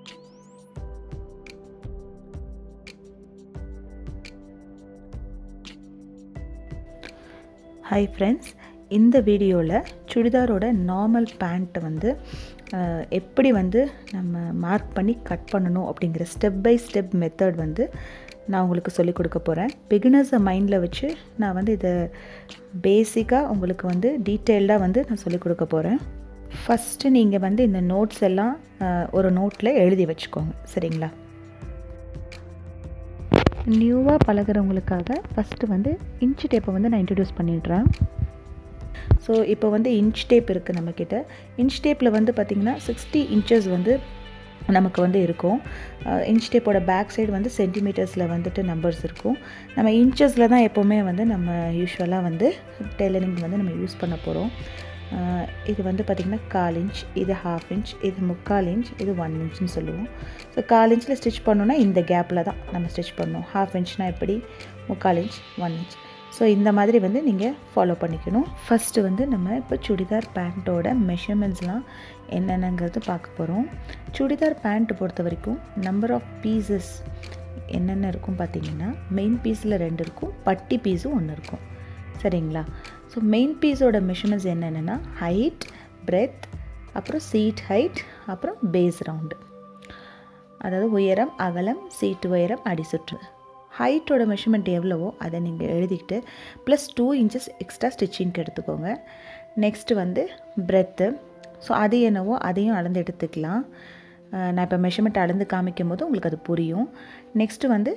hi friends இந்த வீடியோவில் சுடிதாரோட normal பேண்ட்டை வந்து அஹ், எப்படி வந்து நம்ம மார்க் பண்ணி கட் பண்ணணும் அப்படிங்கிற ஸ்டெப் பை ஸ்டெப் மெத்தட் வந்து நான் உங்களுக்கு சொல்லிக் கொடுக்க போகிறேன் பிகினர்ஸை மைண்டில் வச்சு நான் வந்து இதை பேசிக்காக உங்களுக்கு வந்து டீட்டெயில்டாக வந்து நான் சொல்லிக் கொடுக்க போகிறேன் ஃபஸ்ட்டு நீங்கள் வந்து இந்த நோட்ஸ் எல்லாம் அஹ், ஒரு நோட்டில் எழுதி வச்சுக்கோங்க சரிங்களா நியூவாக பழகுறவங்களுக்காக ஃபஸ்ட்டு வந்து இன்ச் டேப்பை வந்து நான் இன்ட்ரடியூஸ் பண்ணிடுறேன் ஸோ இப்போ வந்து இன்ச் டேப் இருக்குது நம்மக்கிட்ட இன்ச் டேப்பில் வந்து பார்த்திங்கன்னா சிக்ஸ்டி இன்ச்சஸ் வந்து நமக்கு வந்து இருக்கும் இன்ச் டேப்போட பேக் சைடு வந்து சென்டிமீட்டர்ஸில் வந்துட்டு நம்பர்ஸ் இருக்கும் நம்ம இன்ச்சஸில் தான் எப்போவுமே வந்து நம்ம யூஸ்வலாக வந்து டெய்லரிங் வந்து நம்ம யூஸ் பண்ண போகிறோம் இது வந்து பார்த்திங்கன்னா கால் இன்ச் இது ஹாஃப் இன்ச் இது முக்கால் இன்ச் இது ஒன் இன்ச்னு சொல்லுவோம் ஸோ கால் இன்ச்சில் ஸ்டிச் பண்ணோன்னா இந்த கேப்பில் தான் நம்ம ஸ்டிச் பண்ணணும் ஹாஃப் இன்ச்னால் எப்படி முக்கால் இன்ச் ஒன் இன்ச் ஸோ இந்த மாதிரி வந்து நீங்கள் ஃபாலோ பண்ணிக்கணும் ஃபஸ்ட்டு வந்து நம்ம இப்போ சுடிதார் பேண்ட்டோட மெஷர்மெண்ட்ஸ்லாம் என்னென்னங்கிறது பார்க்க போகிறோம் சுடிதார் பேண்ட்டு பொறுத்த வரைக்கும் நம்பர் ஆஃப் பீசஸ் என்னென்ன இருக்கும் பார்த்தீங்கன்னா மெயின் பீஸில் ரெண்டு இருக்கும் பட்டி பீஸும் ஒன்று இருக்கும் சரிங்களா ஸோ மெயின் பீஸோட மெஷர்மெண்ட்ஸ் என்னென்னா ஹைட் பிரெத் அப்புறம் சீட் ஹைட் அப்புறம் பேஸ் ரவுண்டு அதாவது உயரம் அகலம் சீட்டு உயரம் அடிசுற்று ஹைட்டோட மெஷர்மெண்ட் எவ்வளவோ அதை நீங்கள் எழுதிக்கிட்டு ப்ளஸ் டூ இன்ச்சஸ் எக்ஸ்ட்ரா ஸ்டிச்சிங்க்கு எடுத்துக்கோங்க நெக்ஸ்ட்டு வந்து பிரெத்து ஸோ அது என்னவோ அதையும் அளந்து எடுத்துக்கலாம் அஹ் நான் இப்போ மெஷர்மெண்ட் அளந்து காமிக்கும் போது உங்களுக்கு அது புரியும் நெக்ஸ்ட்டு வந்து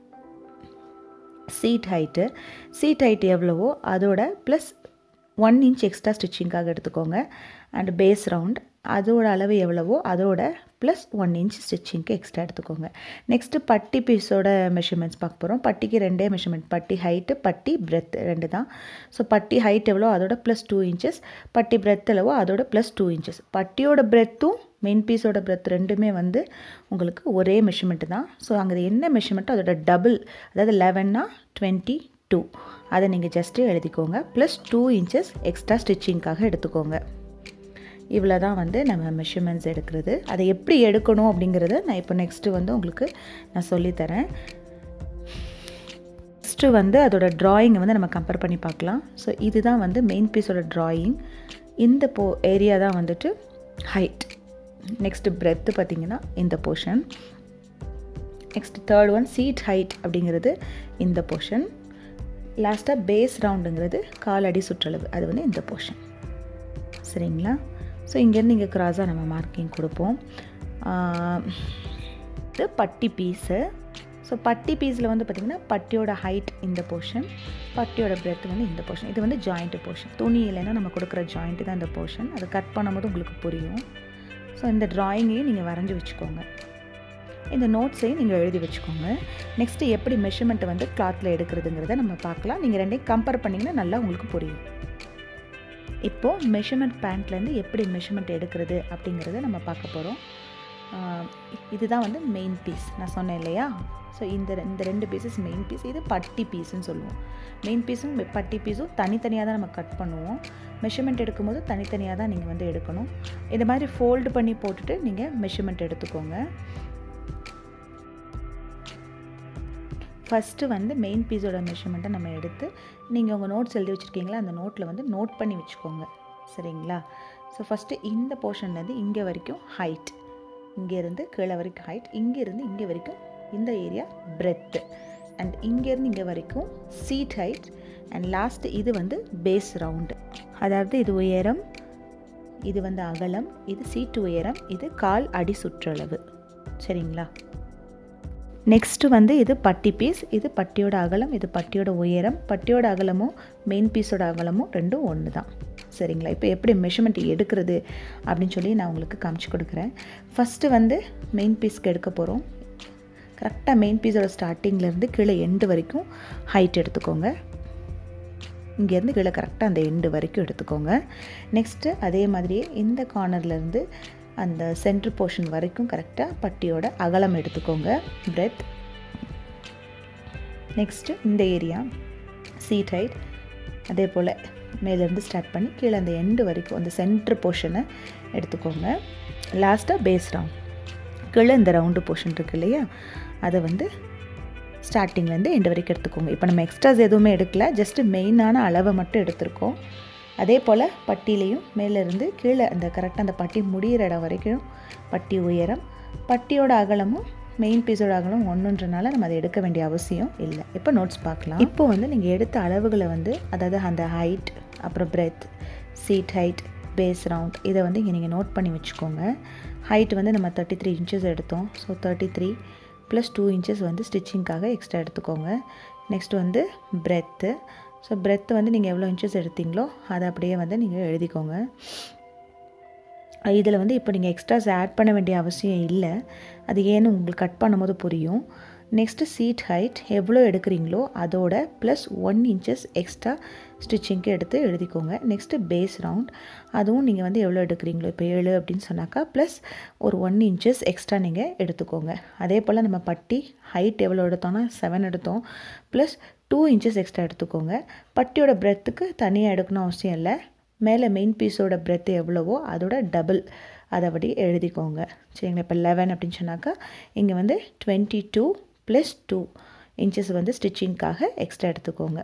சீட் ஹைட்டு சீட் ஹைட் எவ்வளவோ அதோட ப்ளஸ் ஒன் இன்ச் எக்ஸ்ட்ரா ஸ்டிச்சிங்காக எடுத்துக்கோங்க அண்ட் பேஸ் ரவுண்ட் அதோட அளவு எவ்வளவோ அதோட ப்ளஸ் ஒன் இன்ச் ஸ்டிச்சிங்க்கு எக்ஸ்ட்ரா எடுத்துக்கோங்க நெக்ஸ்ட்டு பட்டி பீஸோட மெஷர்மெண்ட்ஸ் பார்க்க போகிறோம் பட்டிக்கு ரெண்டே மெஷர்மெண்ட் பட்டி ஹைட்டு பட்டி பிரெத் ரெண்டு தான் ஸோ பட்டி ஹைட் எவ்வளோ அதோட ப்ளஸ் டூ இன்ச்சஸ் பட்டி பிரெத் எவ்வளவோ அதோட ப்ளஸ் டூ இன்ச்சஸ் பட்டியோட பிரெத்தும் மெயின் பீஸோட பிரெத் ரெண்டுமே வந்து உங்களுக்கு ஒரே மெஷர்மெண்ட்டு தான் ஸோ அங்கே என்ன மெஷர்மெண்ட்டோ அதோட டபுள் அதாவது லெவன்னா டுவெண்ட்டி டூ அதை நீங்கள் ஜஸ்ட்டு எழுதிக்கோங்க ப்ளஸ் டூ இன்ச்சஸ் எக்ஸ்ட்ரா ஸ்டிச்சிங்க்காக எடுத்துக்கோங்க இவ்வளோ தான் வந்து நம்ம மெஷர்மெண்ட்ஸ் எடுக்கிறது அதை எப்படி எடுக்கணும் அப்படிங்கிறத நான் இப்போ நெக்ஸ்ட்டு வந்து உங்களுக்கு நான் சொல்லித்தரேன் நெக்ஸ்ட்டு வந்து அதோட ட்ராயிங்கை வந்து நம்ம கம்பேர் பண்ணி பார்க்கலாம் ஸோ இதுதான் வந்து மெயின் பீஸோட ட்ராயிங் இந்த போ ஏரியா தான் வந்துட்டு ஹைட் நெக்ஸ்ட்டு பிரெத்து பார்த்திங்கன்னா இந்த portion next third one seat height அப்படிங்கிறது இந்த போர்ஷன் லாஸ்ட்டாக பேஸ் ரவுண்டுங்கிறது கால் அடி சுற்றளவு அது வந்து இந்த போர்ஷன் சரிங்களா ஸோ இங்கேருந்து இங்கே கிராஸாக நம்ம மார்க்கிங் கொடுப்போம் ஆஹ் இது பட்டி பீஸு ஸோ பட்டி பீஸில் வந்து பார்த்திங்கன்னா பட்டியோட ஹைட் இந்த போர்ஷன் பட்டியோட பிரெத் வந்து இந்த போர்ஷன் இது வந்து ஜாயிண்ட் போர்ஷன் துணி இல்லைன்னா நம்ம கொடுக்குற ஜாயிண்ட்டு தான் இந்த போர்ஷன் அதை கட் பண்ணும்போது உங்களுக்கு புரியும் ஸோ இந்த ட்ராயிங்கையும் நீங்கள் வரைஞ்சி வச்சுக்கோங்க இந்த நோட்ஸையும் நீங்கள் எழுதி வச்சுக்கோங்க நெக்ஸ்ட்டு எப்படி மெஷர்மெண்ட்டை வந்து கிளாத்தில் எடுக்கிறதுங்கிறத நம்ம பார்க்கலாம் நீங்கள் ரெண்டையும் கம்பேர் பண்ணிங்கன்னா நல்லா உங்களுக்கு புரியும் இப்போது மெஷர்மெண்ட் பேண்ட்லேருந்து எப்படி மெஷர்மெண்ட் எடுக்கிறது அப்படிங்கிறத நம்ம பார்க்க போகிறோம் இதுதான் வந்து மெயின் பீஸ் நான் சொன்னேன் இல்லையா ஸோ இந்த இந்த ரெண்டு பீசஸ் மெயின் பீஸ் இது பட்டி பீஸ்னு சொல்லுவோம் மெயின் பீஸும் பட்டி பீஸும் தனித்தனியாக தான் நம்ம கட் பண்ணுவோம் மெஷர்மெண்ட் எடுக்கும்போது தனித்தனியாக தான் நீங்கள் வந்து எடுக்கணும் இந்த மாதிரி ஃபோல்டு பண்ணி போட்டுட்டு நீங்கள் மெஷர்மெண்ட் எடுத்துக்கோங்க ஃபஸ்ட்டு வந்து மெயின் பீஸோட மெஷர்மெண்ட்டை நம்ம எடுத்து நீங்கள் உங்கள் நோட்ஸ் எழுதி வச்சுருக்கீங்களா அந்த நோட்டில் வந்து நோட் பண்ணி வச்சுக்கோங்க சரிங்களா ஸோ ஃபஸ்ட்டு இந்த போர்ஷன்லேருந்து இங்கே வரைக்கும் ஹைட் இங்கேருந்து கீழே வரைக்கும் ஹைட் இங்கேருந்து இங்கே வரைக்கும் இந்த ஏரியா பிரெத்து அண்ட் இங்கேருந்து இங்கே வரைக்கும் சீட் ஹைட் அண்ட் லாஸ்ட் இது வந்து பேஸ் ரவுண்டு அதாவது இது உயரம் இது வந்து அகலம் இது சீட்டு உயரம் இது கால் அடி சுற்றளவு சரிங்களா நெக்ஸ்ட்டு வந்து இது பட்டி பீஸ் இது பட்டியோட அகலம் இது பட்டியோட உயரம் பட்டியோட அகலமும் மெயின் பீஸோட அகலமும் ரெண்டும் ஒன்று தான் சரிங்களா இப்போ எப்படி மெஷர்மெண்ட் எடுக்கிறது அப்படின்னு சொல்லி நான் உங்களுக்கு காமிச்சு கொடுக்குறேன் ஃபஸ்ட்டு வந்து மெயின் பீஸ்க்கு எடுக்க போகிறோம் கரெக்டாக மெயின் பீஸோட ஸ்டார்டிங்லேருந்து கீழே எண்டு வரைக்கும் ஹைட் எடுத்துக்கோங்க இங்கேருந்து கீழே கரெக்டாக அந்த எண்டு வரைக்கும் எடுத்துக்கோங்க நெக்ஸ்ட்டு அதே மாதிரியே இந்த கார்னர்லேருந்து அந்த சென்ட்ரு போர்ஷன் வரைக்கும் கரெக்டாக பட்டியோட அகலம் எடுத்துக்கோங்க பிரெத் நெக்ஸ்ட்டு இந்த ஏரியா சீட் ஹைட் அதே போல் மேலேருந்து ஸ்டார்ட் பண்ணி கீழே அந்த எண்டு வரைக்கும் அந்த சென்ட்ரு போர்ஷனை எடுத்துக்கோங்க லாஸ்ட்டாக பேஸ் ரவுண்ட் கீழே இந்த ரவுண்டு போர்ஷன் இருக்குது இல்லையா அதை வந்து ஸ்டார்டிங்லேருந்து எண்டு வரைக்கும் எடுத்துக்கோங்க இப்போ நம்ம எக்ஸ்ட்ராஸ் எதுவுமே எடுக்கல ஜஸ்ட்டு மெயினான அளவை மட்டும் எடுத்திருக்கோம் அதே போல் பட்டியிலையும் மேலேருந்து கீழே அந்த கரெக்டாக அந்த பட்டி முடிகிற இடம் வரைக்கும் பட்டி உயரம் பட்டியோட அகலமும் மெயின் பீஸோட அகலம் ஒன்றுன்றனால நம்ம அதை எடுக்க வேண்டிய அவசியம் இல்லை இப்போ நோட்ஸ் பார்க்கலாம் இப்போ வந்து நீங்கள் எடுத்த அளவுகளை வந்து அதாவது அந்த ஹைட் அப்புறம் breadth seat height base round இதை வந்து இங்கே நீங்கள் நோட் பண்ணி வச்சுக்கோங்க ஹைட் வந்து நம்ம தேர்ட்டி த்ரீ இன்ச்சஸ் எடுத்தோம் so thirty three plus two inches வந்து ஸ்டிச்சிங்க்காக எக்ஸ்ட்ரா எடுத்துக்கோங்க நெக்ஸ்ட் வந்து பிரெத்து ஸோ பிரெத்து வந்து நீங்கள் எவ்வளோ இன்ச்சஸ் எடுத்தீங்களோ அதை அப்படியே வந்து நீங்கள் எழுதிக்கோங்க இதில் வந்து இப்போ நீங்கள் எக்ஸ்ட்ராஸ் ஆட் பண்ண வேண்டிய அவசியம் இல்லை அது ஏன்னு உங்களுக்கு கட் பண்ணும்போது புரியும் நெக்ஸ்ட்டு சீட் ஹைட் எவ்வளோ எடுக்கிறீங்களோ அதோட ப்ளஸ் ஒன் இன்ச்சஸ் எக்ஸ்ட்ரா ஸ்டிச்சிங்க்கு எடுத்து எழுதிக்கோங்க நெக்ஸ்ட்டு பேஸ் ரவுண்ட் அதுவும் நீங்கள் வந்து எவ்வளோ எடுக்கிறீங்களோ இப்போ ஏழு அப்படின்னு சொன்னாக்கா ப்ளஸ் ஒரு ஒன் இன்ச்சஸ் எக்ஸ்ட்ரா நீங்கள் எடுத்துக்கோங்க அதே போல் நம்ம பட்டி ஹைட் எவ்வளோ எடுத்தோம்னா செவன் எடுத்தோம் ப்ளஸ் டூ இன்ச்சஸ் எக்ஸ்ட்ரா எடுத்துக்கோங்க பட்டியோட பிரெத்துக்கு தனியாக எடுக்கணும் அவசியம் இல்லை மேலே மெயின் பீஸோட பிரெத் எவ்வளவோ அதோட டபுள் அதை அப்படி எழுதிக்கோங்க சரிங்களா இப்போ லெவன் அப்படின்னு சொன்னாக்கா இங்கே வந்து twenty two plus two inches வந்து ஸ்டிச்சிங்க்காக எக்ஸ்ட்ரா எடுத்துக்கோங்க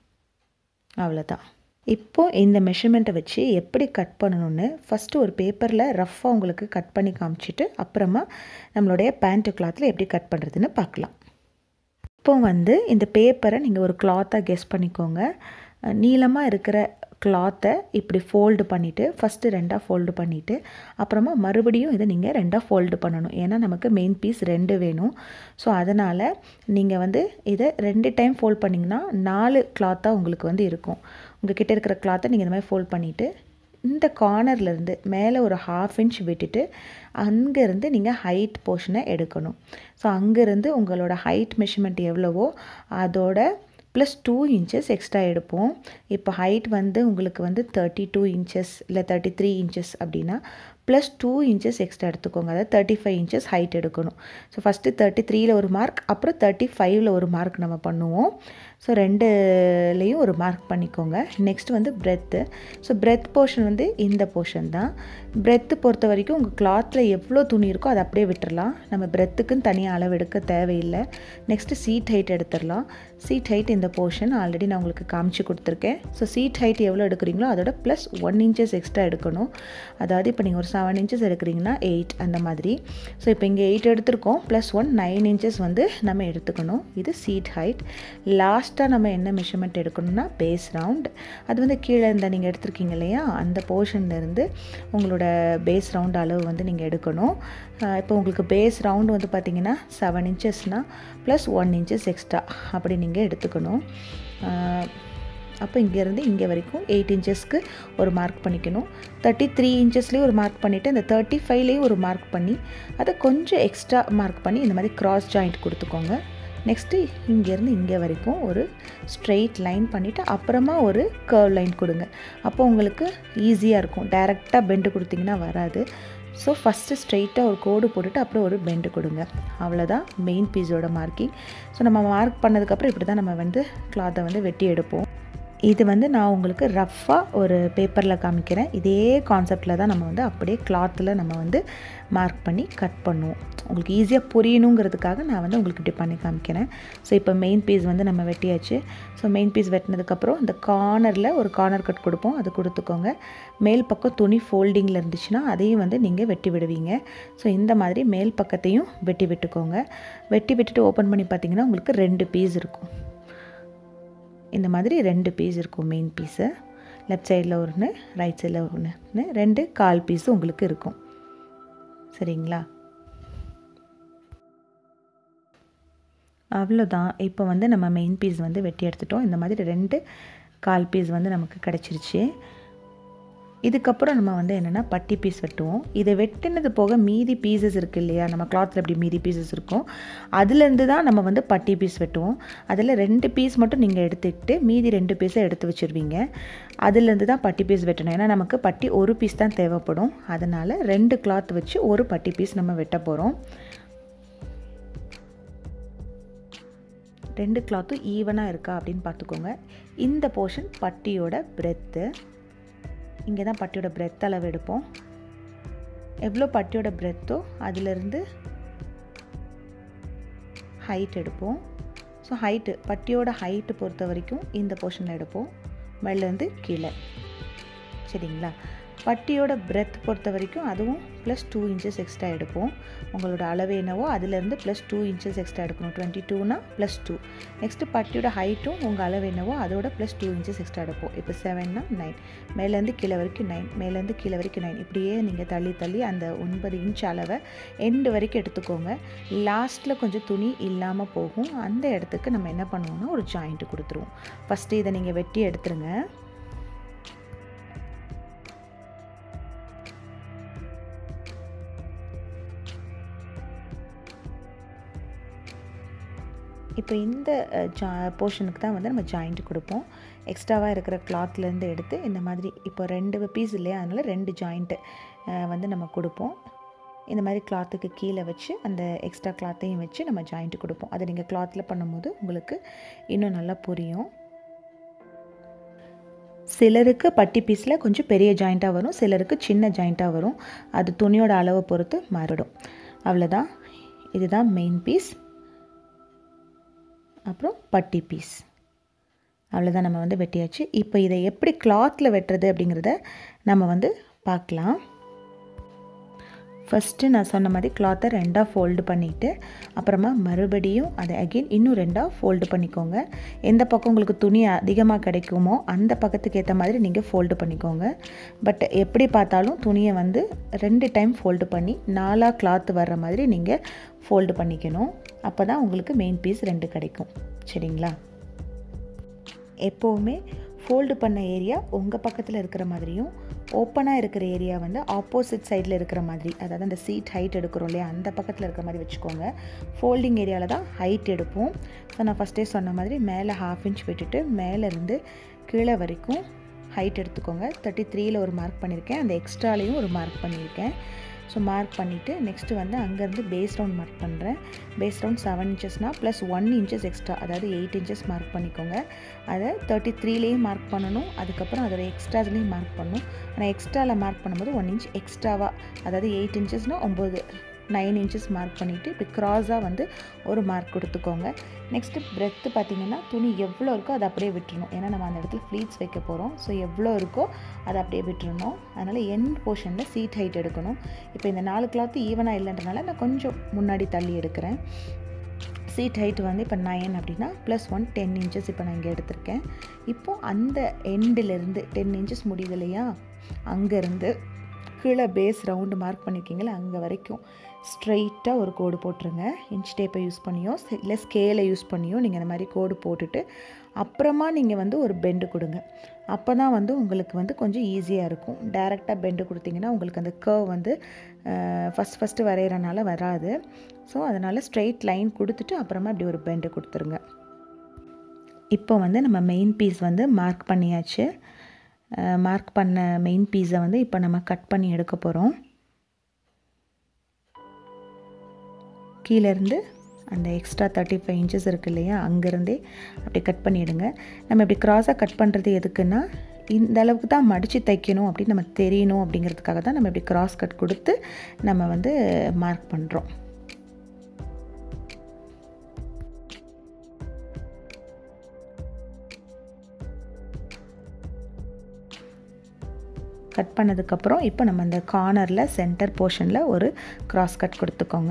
அவ்வளோதான் இப்போது இந்த மெஷர்மெண்ட்டை வச்சு எப்படி கட் பண்ணணும்னு ஃபஸ்ட்டு ஒரு பேப்பரில் ரஃப்பாக உங்களுக்கு கட் பண்ணி காமிச்சிட்டு அப்புறமா நம்மளுடைய பேண்ட்டு கிளாத்தில் எப்படி கட் பண்ணுறதுன்னு பார்க்கலாம் இப்போ வந்து இந்த பேப்பரை நீங்கள் ஒரு கிளாத்தாக கெஸ் பண்ணிக்கோங்க நீளமாக இருக்கிற கிளாத்தை இப்படி ஃபோல்டு பண்ணிவிட்டு ஃபஸ்ட்டு ரெண்டாக ஃபோல்டு பண்ணிவிட்டு அப்புறமா மறுபடியும் இதை நீங்கள் ரெண்டாக ஃபோல்டு பண்ணணும் ஏன்னா நமக்கு மெயின் பீஸ் ரெண்டு வேணும் ஸோ அதனால் நீங்கள் வந்து இதை ரெண்டு டைம் ஃபோல்ட் பண்ணிங்கன்னா நாலு கிளாத்தாக உங்களுக்கு வந்து இருக்கும் உங்கள் கிட்டே இருக்கிற கிளாத்தை நீங்கள் இந்த மாதிரி ஃபோல்ட் பண்ணிவிட்டு இந்த கார்னர்லேருந்து மேலே ஒரு ஹாஃப் இன்ச் விட்டுட்டு அங்கேருந்து நீங்கள் ஹைட் போர்ஷனை எடுக்கணும் ஸோ அங்கேருந்து உங்களோட ஹைட் மெஷர்மெண்ட் எவ்வளவோ அதோட ப்ளஸ் டூ இன்ச்சஸ் எக்ஸ்ட்ரா எடுப்போம் இப்போ ஹைட் வந்து உங்களுக்கு வந்து தேர்ட்டி டூ இன்ச்சஸ் இல்லை தேர்ட்டி த்ரீ இன்ச்சஸ் அப்படின்னா ப்ளஸ் டூ இன்ச்சஸ் எக்ஸ்ட்ரா எடுத்துக்கோங்க அதாவது தேர்ட்டி ஃபைவ் இன்ச்சஸ் ஹைட் எடுக்கணும் ஸோ ஃபஸ்ட்டு தேர்ட்டி த்ரீயில் ஒரு மார்க் அப்புறம் தேர்ட்டி ஃபைவ்ல ஒரு மார்க் நம்ம பண்ணுவோம் ஸோ ரெண்டுலேயும் ஒரு மார்க் பண்ணிக்கோங்க நெக்ஸ்ட் வந்து பிரெத்து ஸோ பிரெத் போர்ஷன் வந்து இந்த போர்ஷன் தான் பிரெத்து பொறுத்த வரைக்கும் உங்கள் கிளாத்தில் எவ்வளோ துணி இருக்கோ அதை அப்படியே விட்டுறலாம் நம்ம பிரெத்துக்குன்னு தனியாக அளவு எடுக்க தேவையில்லை நெக்ஸ்ட்டு சீட் ஹைட் எடுத்துடலாம் சீட் ஹைட் இந்த போர்ஷன் ஆல்ரெடி நான் உங்களுக்கு காமிச்சு கொடுத்துருக்கேன் ஸோ சீட் ஹைட் எவ்வளோ எடுக்கிறீங்களோ அதோட ப்ளஸ் ஒன் இன்ச்சஸ் எக்ஸ்ட்ரா எடுக்கணும் அதாவது இப்போ நீங்கள் ஒரு செவன் இன்ச்சஸ் எடுக்கிறீங்கன்னா எயிட் அந்த மாதிரி ஸோ இப்போ இங்கே எயிட் எடுத்திருக்கோம் ப்ளஸ் ஒன் நைன் இன்ச்சஸ் வந்து நம்ம எடுத்துக்கணும் இது சீட் ஹைட் லாஸ்ட்டாக நம்ம என்ன மெஷர்மெண்ட் எடுக்கணும்னா பேஸ் ரவுண்ட் அது வந்து கீழே இந்த நீங்கள் எடுத்திருக்கீங்க இல்லையா அந்த போர்ஷன்லேருந்து உங்களோட பேஸ் ரவுண்ட் அளவு வந்து நீங்கள் எடுக்கணும் இப்போ உங்களுக்கு பேஸ் ரவுண்டு வந்து பார்த்தீங்கன்னா செவன் இன்ச்சஸ்னால் ப்ளஸ் ஒன் இன்ச்சஸ் எக்ஸ்ட்ரா அப்படி நீங்கள் எடுத்துக்கணும் அப்போ இங்கேருந்து இங்கே வரைக்கும் எயிட் இன்ச்சஸ்க்கு ஒரு மார்க் பண்ணிக்கணும் தேர்ட்டி த்ரீ இன்ச்சஸ்லேயும் ஒரு மார்க் பண்ணிவிட்டு இந்த தேர்ட்டி ஃபைவ்லேயும் ஒரு மார்க் பண்ணி அதை கொஞ்சம் எக்ஸ்ட்ரா மார்க் பண்ணி இந்த மாதிரி கிராஸ் ஜாயிண்ட் கொடுத்துக்கோங்க நெக்ஸ்ட்டு இங்கேருந்து இங்கே வரைக்கும் ஒரு ஸ்ட்ரெயிட் லைன் பண்ணிவிட்டு அப்புறமா ஒரு கர்வ் லைன் கொடுங்க அப்போ உங்களுக்கு ஈஸியாக இருக்கும் டைரெக்டாக பெண்டு கொடுத்தீங்கன்னா வராது ஸோ ஃபஸ்ட்டு ஸ்ட்ரெயிட்டாக ஒரு கோடு போட்டுட்டு அப்புறம் ஒரு பெண்டு கொடுங்க அவ்வளோதான் மெயின் பீஸோட மார்க்கிங் ஸோ நம்ம மார்க் பண்ணதுக்கப்புறம் இப்படி தான் நம்ம வந்து கிளாத்தை வந்து வெட்டி எடுப்போம் இது வந்து நான் உங்களுக்கு ரஃப்பாக ஒரு பேப்பரில் காமிக்கிறேன் இதே கான்செப்டில் தான் நம்ம வந்து அப்படியே கிளாத்தில் நம்ம வந்து மார்க் பண்ணி கட் பண்ணுவோம் உங்களுக்கு ஈஸியாக புரியணுங்கிறதுக்காக நான் வந்து உங்களுக்கு இப்படி பண்ணி காமிக்கிறேன் ஸோ இப்போ மெயின் பீஸ் வந்து நம்ம வெட்டியாச்சு ஸோ மெயின் பீஸ் வெட்டினதுக்கப்புறம் இந்த கார்னரில் ஒரு கார்னர் கட் கொடுப்போம் அது கொடுத்துக்கோங்க மேல் பக்கம் துணி ஃபோல்டிங்கில் இருந்துச்சுன்னா அதையும் வந்து நீங்கள் வெட்டி விடுவீங்க ஸோ இந்த மாதிரி மேல் பக்கத்தையும் வெட்டி விட்டுக்கோங்க வெட்டி விட்டுட்டு ஓப்பன் பண்ணி பார்த்தீங்கன்னா உங்களுக்கு ரெண்டு பீஸ் இருக்கும் இந்த மாதிரி ரெண்டு பீஸ் இருக்கும் மெயின் பீஸு லெஃப்ட் சைடில் ஒன்று ரைட் சைடில் ஒன்று ரெண்டு கால் பீஸும் உங்களுக்கு இருக்கும் சரிங்களா அவ்வளோதான் இப்போ வந்து நம்ம மெயின் பீஸ் வந்து வெட்டி எடுத்துட்டோம் இந்த மாதிரி ரெண்டு கால் பீஸ் வந்து நமக்கு கிடச்சிருச்சு இதுக்கப்புறம் நம்ம வந்து என்னென்னா பட்டி பீஸ் வெட்டுவோம் இதை வெட்டினது போக மீதி பீசஸ் இருக்குது இல்லையா நம்ம கிளாத்தில் எப்படி மீதி பீசஸ் இருக்கும் அதுலேருந்து தான் நம்ம வந்து பட்டி பீஸ் வெட்டுவோம் அதில் ரெண்டு பீஸ் மட்டும் நீங்கள் எடுத்துக்கிட்டு மீதி ரெண்டு பீஸை எடுத்து வச்சுருவீங்க அதுலேருந்து தான் பட்டி பீஸ் வெட்டணும் ஏன்னா நமக்கு பட்டி ஒரு பீஸ் தான் தேவைப்படும் அதனால் ரெண்டு கிளாத் வச்சு ஒரு பட்டி பீஸ் நம்ம வெட்ட போகிறோம் ரெண்டு கிளாத்தும் ஈவனாக இருக்கா அப்படின்னு பார்த்துக்கோங்க இந்த போர்ஷன் பட்டியோட பிரெத்து இங்கே தான் பட்டியோட பிரெத் அளவு எடுப்போம் எவ்வளோ பட்டியோட பிரெத்தோ அதிலிருந்து ஹைட் எடுப்போம் ஸோ ஹைட்டு பட்டியோட ஹைட்டு பொறுத்த வரைக்கும் இந்த போர்ஷனில் எடுப்போம் மேலேருந்து கீழே சரிங்களா பட்டியோட பிரெத் பொறுத்த வரைக்கும் அதுவும் ப்ளஸ் டூ இன்ச்சஸ் எக்ஸ்ட்ரா எடுப்போம் உங்களோட அளவு என்னவோ அதுலேருந்து ப்ளஸ் டூ இன்ச்சஸ் எக்ஸ்ட்ரா எடுக்கணும் டுவெண்ட்டி டூனா ப்ளஸ் டூ நெக்ஸ்ட்டு பட்டியோட ஹைட்டும் உங்கள் அளவு என்னவோ அதோட ப்ளஸ் டூ இன்ச்சஸ் எக்ஸ்ட்ரா எடுப்போம் இப்போ செவன்னா நைன் மேலேருந்து கீழே வரைக்கும் நைன் மேலேருந்து கீழே வரைக்கும் நைன் இப்படியே நீங்கள் தள்ளி தள்ளி அந்த ஒன்பது இன்ச் அளவை எண்டு வரைக்கும் எடுத்துக்கோங்க லாஸ்ட்டில் கொஞ்சம் துணி இல்லாமல் போகும் அந்த இடத்துக்கு நம்ம என்ன பண்ணுவோம்னா ஒரு ஜாயிண்ட்டு கொடுத்துருவோம் ஃபஸ்ட்டு இதை நீங்கள் வெட்டி எடுத்துருங்க இப்போ இந்த ஜா போர்ஷனுக்கு தான் வந்து நம்ம ஜாயிண்ட் கொடுப்போம் எக்ஸ்ட்ராவாக இருக்கிற கிளாத்லேருந்து எடுத்து இந்த மாதிரி இப்போ ரெண்டு பீஸ் இல்லையா அதனால் ரெண்டு ஜாயிண்ட்டு வந்து நம்ம கொடுப்போம் இந்த மாதிரி கிளாத்துக்கு கீழே வச்சு அந்த எக்ஸ்ட்ரா கிளாத்தையும் வச்சு நம்ம ஜாயிண்ட் கொடுப்போம் அதை நீங்கள் கிளாத்தில் பண்ணும்போது உங்களுக்கு இன்னும் நல்லா புரியும் சிலருக்கு பட்டி பீஸில் கொஞ்சம் பெரிய ஜாயிண்ட்டாக வரும் சிலருக்கு சின்ன ஜாயிண்ட்டாக வரும் அது துணியோட அளவை பொறுத்து மாறிடும் அவ்வளோதான் இதுதான் மெயின் பீஸ் அப்புறம் பட்டி பீஸ் அவ்வளோதான் நம்ம வந்து வெட்டியாச்சு இப்போ இதை எப்படி கிளாத்தில் வெட்டுறது அப்படிங்கிறத நம்ம வந்து பார்க்கலாம் ஃபஸ்ட்டு நான் சொன்ன மாதிரி கிளாத்தை ரெண்டாக ஃபோல்டு பண்ணிவிட்டு அப்புறமா மறுபடியும் அதை அகெயின் இன்னும் ரெண்டாக ஃபோல்டு பண்ணிக்கோங்க எந்த பக்கம் உங்களுக்கு துணி அதிகமாக கிடைக்குமோ அந்த பக்கத்துக்கு ஏற்ற மாதிரி நீங்கள் ஃபோல்டு பண்ணிக்கோங்க பட் எப்படி பார்த்தாலும் துணியை வந்து ரெண்டு டைம் ஃபோல்டு பண்ணி நாலாக கிளாத் வர்ற மாதிரி நீங்கள் ஃபோல்டு பண்ணிக்கணும் அப்போ தான் உங்களுக்கு மெயின் பீஸ் ரெண்டு கிடைக்கும் சரிங்களா எப்போவுமே ஃபோல்டு பண்ண ஏரியா உங்கள் பக்கத்தில் இருக்கிற மாதிரியும் ஓப்பனாக இருக்கிற ஏரியா வந்து ஆப்போசிட் சைடில் இருக்கிற மாதிரி அதாவது அந்த சீட் ஹைட் எடுக்கிறோம் இல்லையா அந்த பக்கத்தில் இருக்கிற மாதிரி வச்சுக்கோங்க ஃபோல்டிங் ஏரியாவில் தான் ஹைட் எடுப்போம் ஸோ நான் ஃபஸ்ட்டே சொன்ன மாதிரி மேலே ஹாஃப் இன்ச் விட்டுட்டு மேலேருந்து கீழே வரைக்கும் ஹைட் எடுத்துக்கோங்க தேர்ட்டி த்ரீயில் ஒரு மார்க் பண்ணியிருக்கேன் அந்த எக்ஸ்ட்ராலையும் ஒரு மார்க் பண்ணியிருக்கேன் ஸோ மார்க் பண்ணிவிட்டு நெக்ஸ்ட்டு வந்து அங்கேருந்து பேஸ் ரவுண்ட் மார்க் பண்ணுறேன் பேஸ் ரவுண்ட் செவன் இன்ச்சஸ்னால் ப்ளஸ் ஒன் இன்ச்சஸ் எக்ஸ்ட்ரா அதாவது எயிட் இன்ச்சஸ் மார்க் பண்ணிக்கோங்க அதை தேர்ட்டி த்ரீலேயும் மார்க் பண்ணணும் அதுக்கப்புறம் அதோட எக்ஸ்ட்ராஸ்லேயும் மார்க் பண்ணணும் ஆனால் எக்ஸ்ட்ராவில் மார்க் பண்ணும்போது ஒன் இன்ச் எக்ஸ்ட்ராவாக அதாவது எயிட் இன்ச்சஸ்னால் ஒம்பது நைன் இன்ச்சஸ் மார்க் பண்ணிவிட்டு இப்படி க்ராஸாக வந்து ஒரு மார்க் கொடுத்துக்கோங்க நெக்ஸ்ட்டு பிரெத்து பார்த்திங்கன்னா துணி எவ்வளோ இருக்கோ அதை அப்படியே விட்டுறணும் ஏன்னா நம்ம அந்த இடத்துல ஃப்ளீட்ஸ் வைக்க போகிறோம் ஸோ எவ்வளோ இருக்கோ அதை அப்படியே விட்டுறணும் அதனால் எண்ட் போர்ஷனில் சீட் ஹைட் எடுக்கணும் இப்போ இந்த நாலு கிளாத்து ஈவனாக இல்லைன்றனால நான் கொஞ்சம் முன்னாடி தள்ளி எடுக்கிறேன் சீட் ஹைட் வந்து இப்போ நைன் அப்படின்னா ப்ளஸ் ஒன் டென் இன்ச்சஸ் இப்போ நான் இங்கே எடுத்திருக்கேன் இப்போது அந்த எண்டிலேருந்து டென் இன்ச்சஸ் முடியுது இல்லையா அங்கேருந்து கீழே பேஸ் ரவுண்டு மார்க் பண்ணியிருக்கீங்களா அங்கே வரைக்கும் ஸ்ட்ரைட்டாக ஒரு கோடு போட்டுருங்க இன்ச் டேப்பை யூஸ் பண்ணியோ இல்லை ஸ்கேலை யூஸ் பண்ணியோ நீங்கள் இந்த மாதிரி கோடு போட்டுட்டு அப்புறமா நீங்கள் வந்து ஒரு பெண்டு கொடுங்க அப்போ தான் வந்து உங்களுக்கு வந்து கொஞ்சம் ஈஸியாக இருக்கும் டைரெக்டாக பெண்டு கொடுத்தீங்கன்னா உங்களுக்கு அந்த கர்வ் வந்து ஃபஸ்ட் ஃபஸ்ட்டு வரைகிறனால வராது ஸோ அதனால் ஸ்ட்ரெயிட் லைன் கொடுத்துட்டு அப்புறமா இப்படி ஒரு பெண்டு கொடுத்துருங்க இப்போ வந்து நம்ம மெயின் பீஸ் வந்து மார்க் பண்ணியாச்சு மார்க் பண்ண மெயின் பீஸை வந்து இப்போ நம்ம கட் பண்ணி எடுக்க போகிறோம் கீழேருந்து அந்த எக்ஸ்ட்ரா தேர்ட்டி ஃபைவ் இன்ச்சஸ் இருக்குது இல்லையா அங்கேருந்தே அப்படி கட் பண்ணிவிடுங்க நம்ம இப்படி க்ராஸாக கட் பண்ணுறது எதுக்குன்னா இந்த அளவுக்கு தான் மடித்து தைக்கணும் அப்படின்னு நம்ம தெரியணும் அப்படிங்கிறதுக்காக தான் நம்ம இப்படி க்ராஸ் கட் கொடுத்து நம்ம வந்து மார்க் பண்ணுறோம் கட் பண்ணதுக்கப்புறம் இப்போ நம்ம அந்த கார்னரில் சென்டர் போர்ஷனில் ஒரு க்ராஸ் கட் கொடுத்துக்கோங்க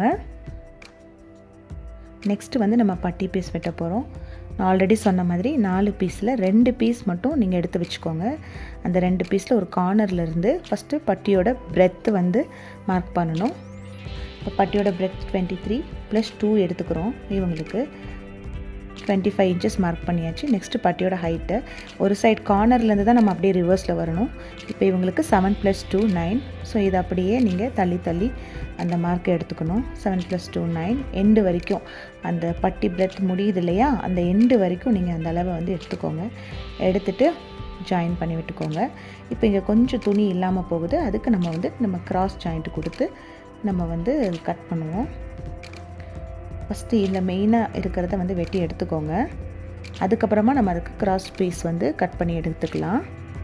நெக்ஸ்ட்டு வந்து நம்ம பட்டி பீஸ் வெட்ட போகிறோம் நான் ஆல்ரெடி சொன்ன மாதிரி நாலு பீஸில் ரெண்டு பீஸ் மட்டும் நீங்கள் எடுத்து வச்சுக்கோங்க அந்த ரெண்டு பீஸில் ஒரு கார்னரில் இருந்து ஃபஸ்ட்டு பட்டியோட பிரெத்து வந்து மார்க் பண்ணணும் இப்போ பட்டியோட breadth twenty three plus two எடுத்துக்கிறோம் இவங்களுக்கு டுவெண்ட்டி ஃபைவ் இன்ச்சஸ் மார்க் பண்ணியாச்சு நெக்ஸ்ட்டு பட்டியோட ஹைட்டு ஒரு சைட் கார்னர்லேருந்து தான் நம்ம அப்படியே ரிவர்ஸில் வரணும் இப்போ இவங்களுக்கு seven plus two nine so இதை அப்படியே நீங்கள் தள்ளி தள்ளி அந்த மார்க்கை எடுத்துக்கணும் seven plus two nine end வரைக்கும் அந்த பட்டி பிரெத் முடியுது இல்லையா அந்த எண்டு வரைக்கும் நீங்கள் அந்த அளவை வந்து எடுத்துக்கோங்க எடுத்துகிட்டு ஜாயின் பண்ணி விட்டுக்கோங்க இப்போ இங்கே கொஞ்சம் துணி இல்லாமல் போகுது அதுக்கு நம்ம வந்து நம்ம கிராஸ் ஜாயிண்ட் கொடுத்து நம்ம வந்து கட் பண்ணுவோம் ஃபஸ்ட்டு இந்த மெயினாக இருக்கிறத வந்து வெட்டி எடுத்துக்கோங்க அதுக்கப்புறமா நம்ம அதுக்கு கிராஸ் பீஸ் வந்து கட் பண்ணி எடுத்துக்கலாம்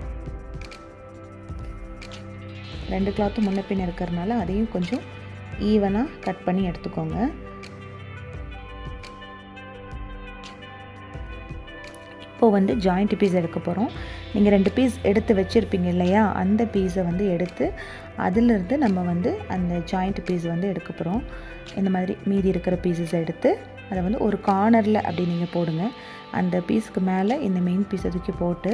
ரெண்டு கிளாத்தும் முன்ன பின்ன இருக்கிறதுனால அதையும் கொஞ்சம் ஈவனாக கட் பண்ணி எடுத்துக்கோங்க இப்போ வந்து ஜாயிண்ட் பீஸ் எடுக்க போகிறோம் நீங்கள் ரெண்டு பீஸ் எடுத்து வச்சுருப்பீங்க இல்லையா அந்த பீஸை வந்து எடுத்து அதிலிருந்து நம்ம வந்து அந்த ஜாயிண்ட் பீஸ் வந்து எடுக்க போகிறோம் இந்த மாதிரி மீதி இருக்கிற பீசஸ் எடுத்து அதை வந்து ஒரு கார்னரில் அப்படி நீங்கள் போடுங்க அந்த பீஸ்க்கு மேலே இந்த மெயின் பீஸை தூக்கி போட்டு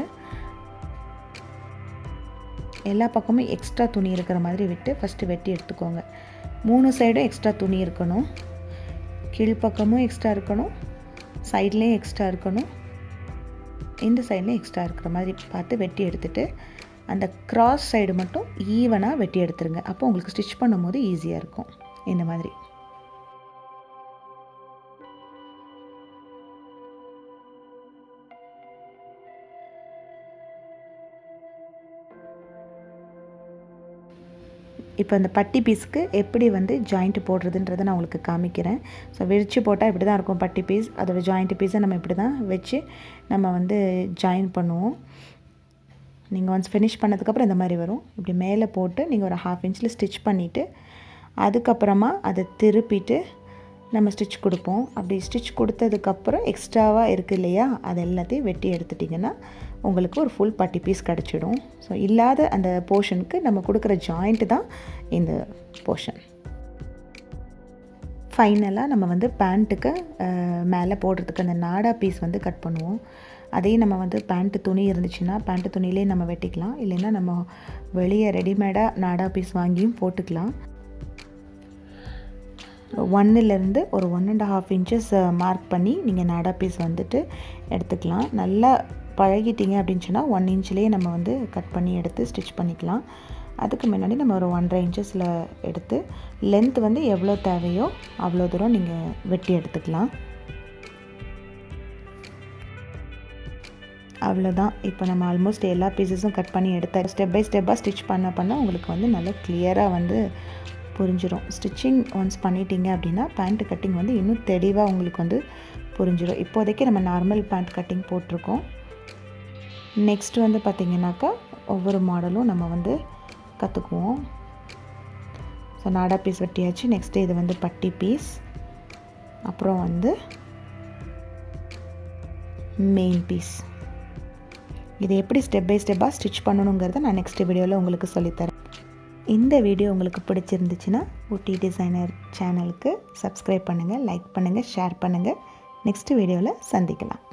எல்லா பக்கமும் எக்ஸ்ட்ரா துணி இருக்கிற மாதிரி விட்டு ஃபஸ்ட்டு வெட்டி எடுத்துக்கோங்க மூணு சைடும் எக்ஸ்ட்ரா துணி இருக்கணும் கீழ்ப்பக்கமும் எக்ஸ்ட்ரா இருக்கணும் சைட்லேயும் எக்ஸ்ட்ரா இருக்கணும் இந்த சைட்லேயும் எக்ஸ்ட்ரா இருக்கிற மாதிரி பார்த்து வெட்டி எடுத்துகிட்டு அந்த கிராஸ் சைடு மட்டும் ஈவனாக வெட்டி எடுத்துருங்க அப்போ உங்களுக்கு ஸ்டிச் பண்ணும்போது ஈஸியாக இருக்கும் இந்த மாதிரி இப்போ அந்த பட்டி பீஸ்க்கு எப்படி வந்து ஜாயிண்ட் போடுறதுன்றதை நான் உங்களுக்கு காமிக்கிறேன் ஸோ விரித்து போட்டால் இப்படி தான் இருக்கும் பட்டி பீஸ் அதோடய ஜாயிண்ட் பீஸை நம்ம இப்படி தான் வச்சு நம்ம வந்து ஜாயின் பண்ணுவோம் நீங்கள் ஒன்ஸ் ஃபினிஷ் பண்ணதுக்கப்புறம் இந்த மாதிரி வரும் இப்படி மேலே போட்டு நீங்கள் ஒரு ஹாஃப் இன்ச்சில் ஸ்டிச் பண்ணிவிட்டு அதுக்கப்புறமா அதை திருப்பிட்டு நம்ம ஸ்டிச் கொடுப்போம் அப்படி ஸ்டிச் கொடுத்ததுக்கப்புறம் எக்ஸ்ட்ராவாக இருக்குது இல்லையா அது எல்லாத்தையும் வெட்டி எடுத்துட்டிங்கன்னா உங்களுக்கு ஒரு ஃபுல் பட்டி பீஸ் கிடச்சிடும் ஸோ இல்லாத அந்த போர்ஷனுக்கு நம்ம கொடுக்குற ஜாயிண்ட்டு தான் இந்த போர்ஷன் ஃபைனலாக நம்ம வந்து பேண்ட்டுக்கு மேலே போடுறதுக்கு அந்த நாடா பீஸ் வந்து கட் பண்ணுவோம் அதையும் நம்ம வந்து பேண்ட்டு துணி இருந்துச்சுன்னா பேண்ட்டு துணியிலே நம்ம வெட்டிக்கலாம் இல்லைன்னா நம்ம வெளியே ரெடிமேடாக நாடா பீஸ் வாங்கியும் போட்டுக்கலாம் ஒன்னுலேருந்து ஒரு one and half inches mark பண்ணி நீங்கள் நாடா பீஸ் வந்துட்டு எடுத்துக்கலாம் நல்லா பழகிட்டீங்க அப்படின்னு சொன்னால் ஒன் இன்ச்லேயே நம்ம வந்து கட் பண்ணி எடுத்து ஸ்டிச் பண்ணிக்கலாம் அதுக்கு முன்னாடி நம்ம ஒரு ஒன்றரை இன்ச்சஸில் எடுத்து லென்த் வந்து எவ்வளோ தேவையோ அவ்வளோ தூரம் நீங்கள் வெட்டி எடுத்துக்கலாம் அவ்வளோதான் இப்போ நம்ம ஆல்மோஸ்ட் எல்லா பீசஸும் கட் பண்ணி எடுத்த ஸ்டெப் பை ஸ்டெப்பாக ஸ்டிச் பண்ண பண்ண உங்களுக்கு வந்து நல்லா கிளியராக வந்து புரிஞ்சிடும் ஸ்டிச்சிங் ஒன்ஸ் பண்ணிட்டீங்க அப்படின்னா பேண்ட் கட்டிங் வந்து இன்னும் தெளிவாக உங்களுக்கு வந்து புரிஞ்சிடும் இப்போதைக்கு நம்ம நார்மல் பேண்ட் கட்டிங் போட்டிருக்கோம் நெக்ஸ்ட் வந்து பார்த்திங்கனாக்கா ஒவ்வொரு மாடலும் நம்ம வந்து கற்றுக்குவோம் ஸோ நாடா பீஸ் வெட்டியாச்சு நெக்ஸ்ட்டு இது வந்து பட்டி பீஸ் அப்புறம் வந்து மெயின் பீஸ் இது எப்படி ஸ்டெப் பை ஸ்டெப்பாக ஸ்டிச் பண்ணணுங்கிறத நான் நெக்ஸ்ட் வீடியோவில் உங்களுக்கு சொல்லித்தரேன் இந்த வீடியோ உங்களுக்கு பிடிச்சிருந்துச்சுன்னா ஊட்டி டிசைனர் சேனலுக்கு சப்ஸ்கிரைப் பண்ணுங்கள் லைக் பண்ணுங்கள் ஷேர் பண்ணுங்கள் நெக்ஸ்ட் வீடியோவில் சந்திக்கலாம்